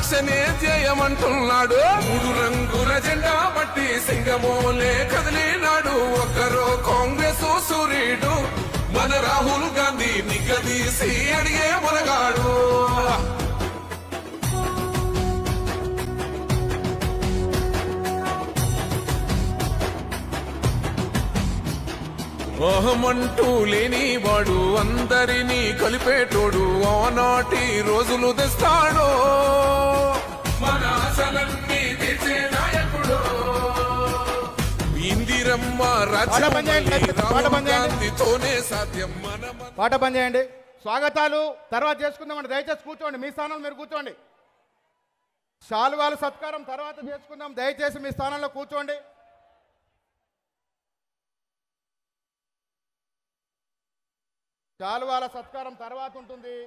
రక్షణే ధ్యేయమంటున్నాడు మూడు రంగుల జెండా బట్టి సింగమోలే కదిలినాడు ఒక్కరో కాంగ్రెస్ సూర్యుడు మన రాహుల్ గాంధీ నిగ్గదీసి అడిగే మునగాడు మోహమంటూ లేనివాడు అందరినీ కలిపేటోడు ఆనాటి రోజులు తెస్తాడు మన ఆశలన్నీ తీర్చే నాయకుడు ఇందిరమ్మ పాట బంద్ చేయండి, రాజ్యం పాట రాహుల్ బంద్ చేయండి. గాంధీతోనే సాధ్యం మన పాట బంద్ చేయండి స్వాగతాలు తర్వాత చేసుకుందామండి దయచేసి కూర్చోండి మీ స్థానంలో మీరు కూర్చోండి శాలువాల సత్కారం తర్వాత చేసుకుందాం దయచేసి మీ స్థానంలో కూర్చోండి శాలువాల సత్కారం తర్వాత ఉంటుంది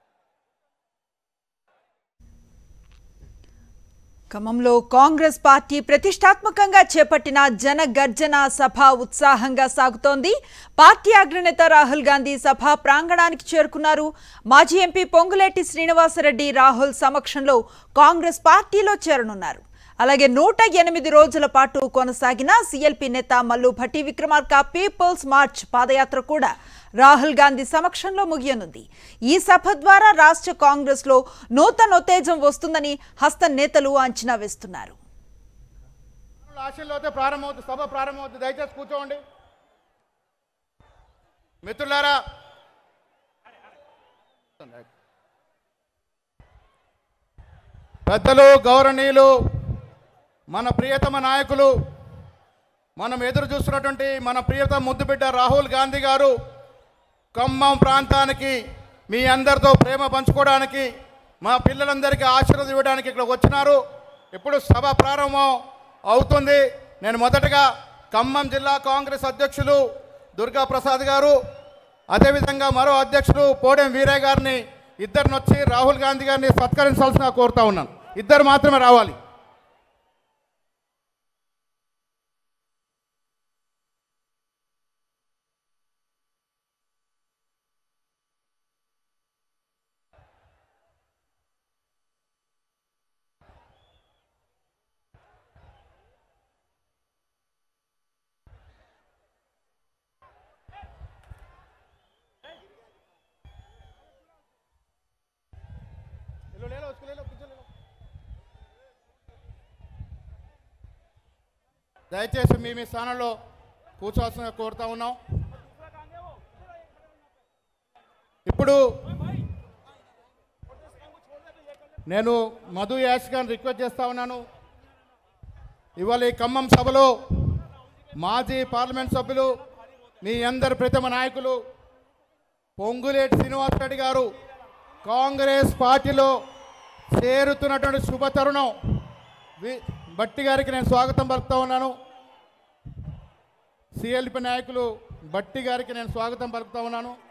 ఖమ్మంలో కాంగ్రెస్ పార్టీ ప్రతిష్టాత్మకంగా చేపట్టిన జన గర్జన సభ ఉత్సాహంగా సాగుతోంది పార్టీ అగ్రనేత రాహుల్ గాంధీ సభ ప్రాంగణానికి చేరుకున్నారు మాజీ ఎంపీ పొంగులేటి శ్రీనివాసరెడ్డి రాహుల్ సమక్షంలో కాంగ్రెస్ పార్టీలో చేరనున్నారు అలాగే నూట ఎనిమిది రోజుల పాటు కొనసాగిన సీఎల్పీ నేత మల్లు భట్టి విక్రమార్క పీపుల్స్ మార్చ్ పాదయాత్ర కూడా రాహుల్ గాంధీ సమక్షంలో ముగియనుంది ఈ సభ ద్వారా రాష్ట్ర కాంగ్రెస్లో నూతనోత్తేజం వస్తుందని హస్త నేతలు అంచనా వేస్తున్నారు ఆశల్లో అయితే ప్రారంభమవుతుంది సభ ప్రారంభమవుతుంది దయచేసి కూర్చోండి మిత్రులారా పెద్దలు గౌరవనీయులు మన ప్రియతమ నాయకులు మనం ఎదురు చూస్తున్నటువంటి మన ప్రియతమ ముద్దుబిడ్డ రాహుల్ గాంధీ గారు ఖమ్మం ప్రాంతానికి మీ అందరితో ప్రేమ పంచుకోవడానికి మా పిల్లలందరికీ ఆశీర్వాదం ఇవ్వడానికి ఇక్కడ వచ్చినారు ఇప్పుడు సభ ప్రారంభం అవుతుంది నేను మొదటగా ఖమ్మం జిల్లా కాంగ్రెస్ అధ్యక్షులు దుర్గా ప్రసాద్ గారు అదేవిధంగా మరో అధ్యక్షుడు పోడెం వీరయ్య గారిని ఇద్దరిని వచ్చి రాహుల్ గాంధీ గారిని సత్కరించాల్సిన కోరుతా ఉన్నాను ఇద్దరు మాత్రమే రావాలి దయచేసి మీ మీ స్థానంలో కూర్చోవాల్సిన కోరుతా ఉన్నాం ఇప్పుడు నేను మధు యాష్ గారిని రిక్వెస్ట్ చేస్తా ఉన్నాను ఇవాళ ఈ ఖమ్మం సభలో మాజీ పార్లమెంట్ సభ్యులు మీ అందరి ప్రథమ నాయకులు పొంగులేటి శ్రీనివాసరెడ్డి గారు కాంగ్రెస్ పార్టీలో చేరుతున్నటువంటి శుభ తరుణం వి- బట్టి గారికి నేను స్వాగతం పలుకుతా ఉన్నాను సిఎల్పి నాయకులు బట్టి గారికి నేను స్వాగతం పలుకుతా ఉన్నాను